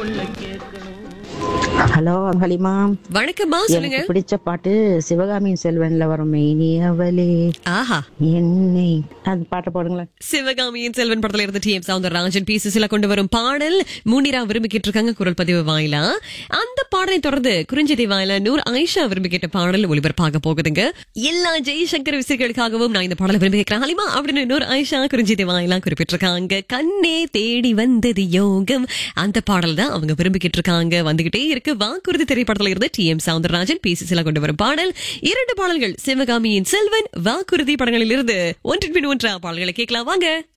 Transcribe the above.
hello Halima வணக்கம்மா சொல்லுங்க எனக்கு பிடிச்ச பாட்டு சிவகாமியின் செல்வன்ல வரும் மெய்னியவளே ஆஹா என்னை அந்த பாட்டை போடுங்களேன் சிவகாமியின் செல்வன் படத்துல இருந்து டி எம் சவுந்தரராஜன் பி சில கொண்டு வரும் பாடல் முனிரா விரும்பி கேட்டிருக்காங்க குரல் பதிவு வாயிலா அந்த பாடலை தொடர்ந்து குறிஞ்சிதி வாயிலா நூர் ஆயிஷா விரும்பி கேட்ட பாடல் ஒளிபரப்பாக போகுதுங்க எல்லா ஜெய்சங்கர் விசிறிகளுக்காகவும் நான் இந்த பாடலை விரும்பி கேட்கிறேன் ஹலிமா அப்படின்னு நூர் ஆயிஷா குறிஞ்சிதி வாயிலா குறிப்பிட்டிருக்காங்க கண்ணே தேடி வந்தது யோகம் அந்த பாடல் தான் அவங்க விரும்பி கேட்டிருக்காங்க வந்துகிட்டே இருக்கு வாக்குறுதி திரைப்படத்துல இருந்து டி எம் சவுந்தரராஜன் பி சில கொண்டு வரும் பாடல் இரண்டு பாடல்கள் சிவகாமியின் செல்வன் வாக்குறுதி படங்களில் இருந்து ஒன்றின் பின் ஒன்றா பாடல்களை கேட்கலாம் வாங்க